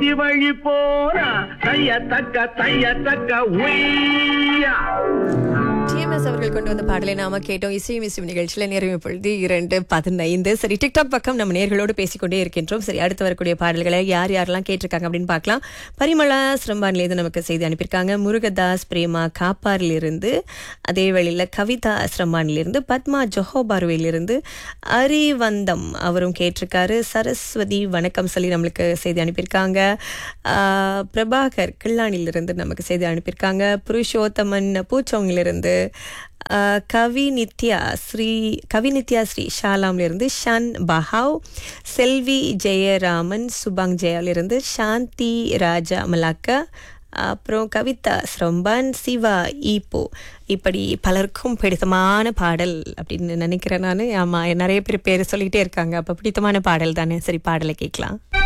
வீதி வழி போனா தைய தக்க தைய தக்க உய்யா டிஎம்எஸ் அவர்கள் கொண்டு வந்த பாடலை நாம கேட்டோம் இசையும் இசையும் நிகழ்ச்சியில நிறைவு பொழுது இரண்டு பதினைந்து சரி டிக்டாக் பக்கம் நம்ம நேர்களோடு பேசிக்கொண்டே இருக்கின்றோம் சரி அடுத்து வரக்கூடிய பாடல்களை யார் யாரெல்லாம் கேட்டிருக்காங்க அப்படின்னு பார்க்கலாம் பரிமளா சிரம்பான்லேருந்து நமக்கு செய்தி அனுப்பியிருக்காங்க முருகதாஸ் பிரேமா காப்பாரிலிருந்து அதே வழியில் கவிதா சிரம்பானிலிருந்து பத்மா ஜொஹோபார்வையிலிருந்து அரிவந்தம் அவரும் கேட்டிருக்காரு சரஸ்வதி வணக்கம் சொல்லி நம்மளுக்கு செய்தி அனுப்பியிருக்காங்க ஆஹ், பிரபாகர் கிள்ளானிலிருந்து நமக்கு செய்தி அனுப்பியிருக்காங்க புருஷோத்தமன் பூச்சோங்கிலிருந்து ஆஹ், கவி நித்யா ஸ்ரீ கவி நித்யா ஸ்ரீ ஷாலாம்லேருந்து ஷான் பஹாவ் செல்வி ஜெயராமன் சுபாங் ஜெயாலிருந்து சாந்தி ராஜா மலாக்கா அப்புறம் கவிதா ஸ்ரம்பான் சிவா ஈப்போ இப்படி பலருக்கும் பிடித்தமான பாடல் அப்படின்னு நினைக்கிறேன் நான் ஆமாம் நிறைய பேர் பேர் சொல்லிகிட்டே இருக்காங்க அப்போ பிடித்தமான பாடல் தானே சரி பாடலை கேட்கலாம்